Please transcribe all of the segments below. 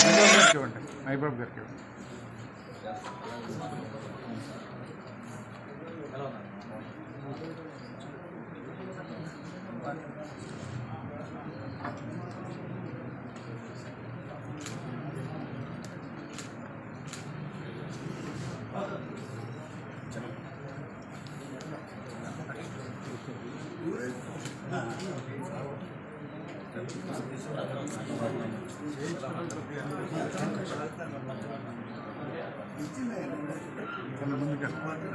మైబాబు గారికి ఇవ్వండి మైబాబు గారికి ఇవ్వండి కొంచెం ముందుకు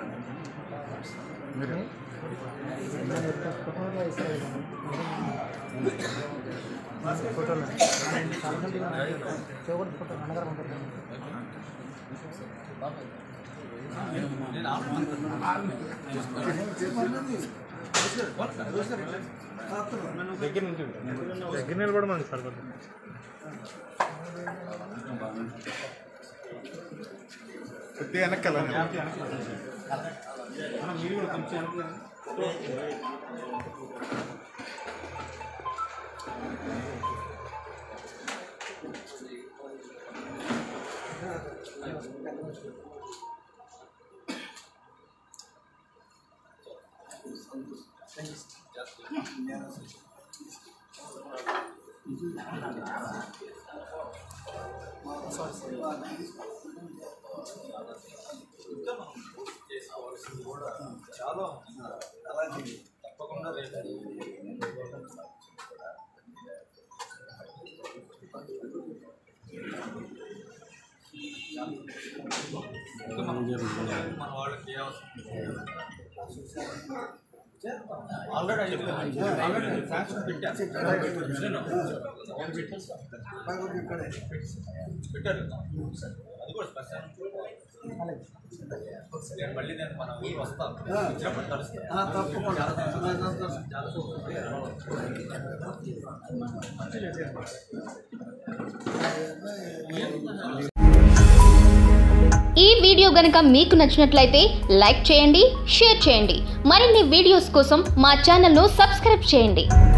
మీరు దగ్గర నుంచి దగ్గర నిలబడి మనకి సరిపడుతుంది కొద్దిగా వెనక్కి ఈ వీడియో గనుక మీకు నచ్చినట్లయితే లైక్ చేయండి షేర్ చేయండి మరిన్ని వీడియోస్ కోసం మా ఛానల్ను సబ్స్క్రైబ్ చేయండి